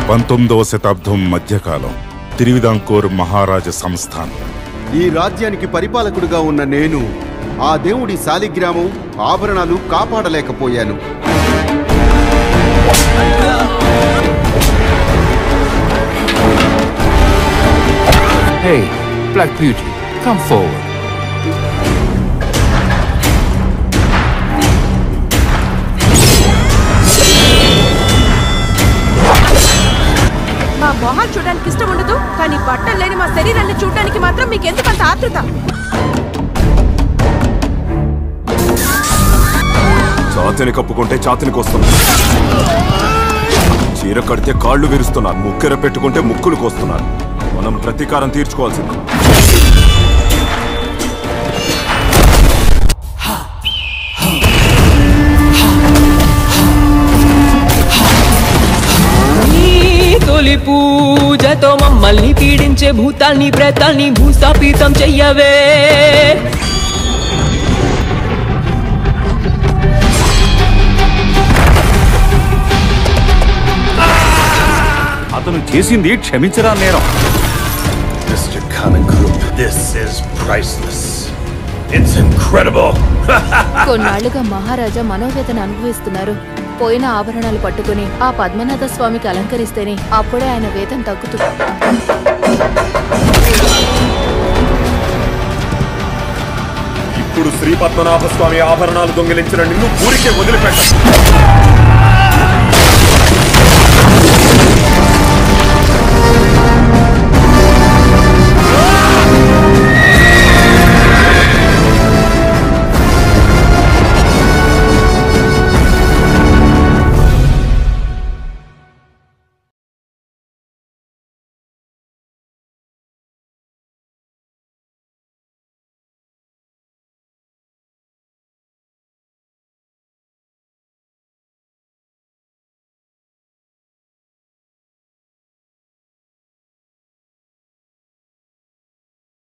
పంతొమ్మిదవ శతాబ్దం మధ్యకాలం తిరువిదాంకూర్ మహారాజ సంస్థానం ఈ రాజ్యానికి పరిపాలకుడుగా ఉన్న నేను ఆ దేవుడి శాలిగ్రామం ఆభరణాలు కాపాడలేకపోయాను Hey, Black Beauty, come forward. మా మొహాలు చూడడానికి ఇష్టం ఉండదు కానీ బట్టలు లేని మా శరీరాన్ని చూడడానికి మాత్రం మీకు ఎందుకు అంత ఆతృత చాతిని కప్పుకుంటే చాతినికి వస్తున్నా చీర కడితే కాళ్ళు విరుస్తున్నారు ముక్కెర పెట్టుకుంటే ముక్కులు కోస్తున్నారు మనం ప్రతీకారం తీర్చుకోవాల్సింది నీ తొలి పూజతో మమ్మల్ని పీడించే భూతాల్ని ప్రేతాల్ని భూస్థాపితం చెయ్యవే అతను చేసింది క్షమించరా నేరం Mr. Kanagroup, this is priceless. It's incredible. కొన్నాళ్లుగా మహారాజా మనోవేదన అనుభవిస్తున్నారు పోయిన ఆభరణాలు పట్టుకుని ఆ పద్మనాథ స్వామికి అలంకరిస్తేనే అప్పుడే ఆయన వేదం తగ్గుతుంది ఇప్పుడు శ్రీ పద్మనాభ స్వామి ఆభరణాలు దొంగిలించిన నిన్ను ఊరికే వదిలిపెట్ట